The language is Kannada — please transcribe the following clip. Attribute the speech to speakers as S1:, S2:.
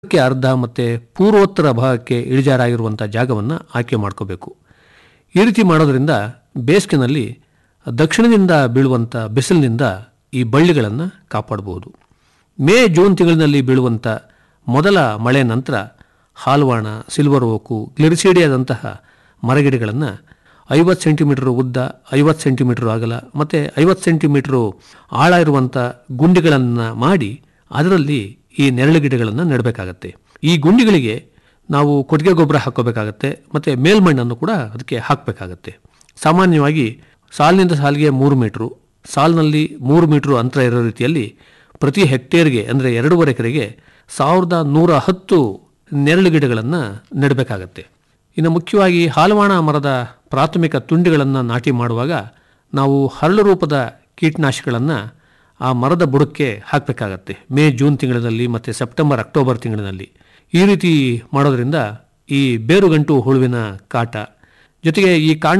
S1: ಕ್ಕೆ ಅರ್ಧ ಮತ್ತು ಪೂರ್ವೋತ್ತರ ಭಾಗಕ್ಕೆ ಇಳಿಜಾರಾಗಿರುವಂಥ ಜಾಗವನ್ನು ಆಯ್ಕೆ ಮಾಡ್ಕೋಬೇಕು ಈ ರೀತಿ ಮಾಡೋದ್ರಿಂದ ಬೇಸಿಗೆನಲ್ಲಿ ದಕ್ಷಿಣದಿಂದ ಬೀಳುವಂಥ ಬಿಸಿಲಿನಿಂದ ಈ ಬಳ್ಳಿಗಳನ್ನು ಕಾಪಾಡಬಹುದು ಮೇ ಜೂನ್ ತಿಂಗಳಿನಲ್ಲಿ ಬೀಳುವಂಥ ಮೊದಲ ಮಳೆ ನಂತರ ಹಾಲ್ವಾಣ ಸಿಲ್ವರ್ ಓಕು ಗ್ಲಿರಿಸೀಡಿಯಾದಂತಹ ಮರಗಿಡಗಳನ್ನು ಐವತ್ತು ಸೆಂಟಿಮೀಟರ್ ಉದ್ದ ಐವತ್ತು ಸೆಂಟಿಮೀಟರ್ ಅಗಲ ಮತ್ತು ಐವತ್ತು ಸೆಂಟಿಮೀಟರು ಆಳ ಇರುವಂಥ ಗುಂಡಿಗಳನ್ನು ಮಾಡಿ ಅದರಲ್ಲಿ ಈ ನೆರಳು ಗಿಡಗಳನ್ನು ನೆಡಬೇಕಾಗತ್ತೆ ಈ ಗುಂಡಿಗಳಿಗೆ ನಾವು ಕೊಟ್ಟಿಗೆ ಗೊಬ್ಬರ ಹಾಕೋಬೇಕಾಗತ್ತೆ ಮತ್ತು ಮೇಲ್ಮಣ್ಣನ್ನು ಕೂಡ ಅದಕ್ಕೆ ಹಾಕಬೇಕಾಗತ್ತೆ ಸಾಮಾನ್ಯವಾಗಿ ಸಾಲಿನಿಂದ ಸಾಲಿಗೆ ಮೂರು ಮೀಟ್ರು ಸಾಲಿನಲ್ಲಿ ಮೂರು ಮೀಟ್ರು ಅಂತರ ಇರೋ ರೀತಿಯಲ್ಲಿ ಪ್ರತಿ ಹೆಕ್ಟೇರ್ಗೆ ಅಂದರೆ ಎರಡೂವರೆ ಎಕರೆಗೆ ಸಾವಿರದ ನೂರ ಹತ್ತು ನೆರಳು ಗಿಡಗಳನ್ನು ನೆಡಬೇಕಾಗತ್ತೆ ಇನ್ನು ಮುಖ್ಯವಾಗಿ ಹಾಲವಾಣ ಮರದ ಪ್ರಾಥಮಿಕ ತುಂಡುಗಳನ್ನು ನಾಟಿ ಮಾಡುವಾಗ ನಾವು ಹರಳು ರೂಪದ ಕೀಟನಾಶಕಗಳನ್ನು ಆ ಮರದ ಬುಡಕ್ಕೆ ಹಾಕಬೇಕಾಗತ್ತೆ ಮೇ ಜೂನ್ ತಿಂಗಳಿನಲ್ಲಿ ಮತ್ತು ಸೆಪ್ಟೆಂಬರ್ ಅಕ್ಟೋಬರ್ ತಿಂಗಳಿನಲ್ಲಿ ಈ ರೀತಿ ಮಾಡೋದ್ರಿಂದ ಈ ಬೇರುಗಂಟು ಹುಳುವಿನ ಕಾಟ ಜೊತೆಗೆ ಈ ಕಾಂಡ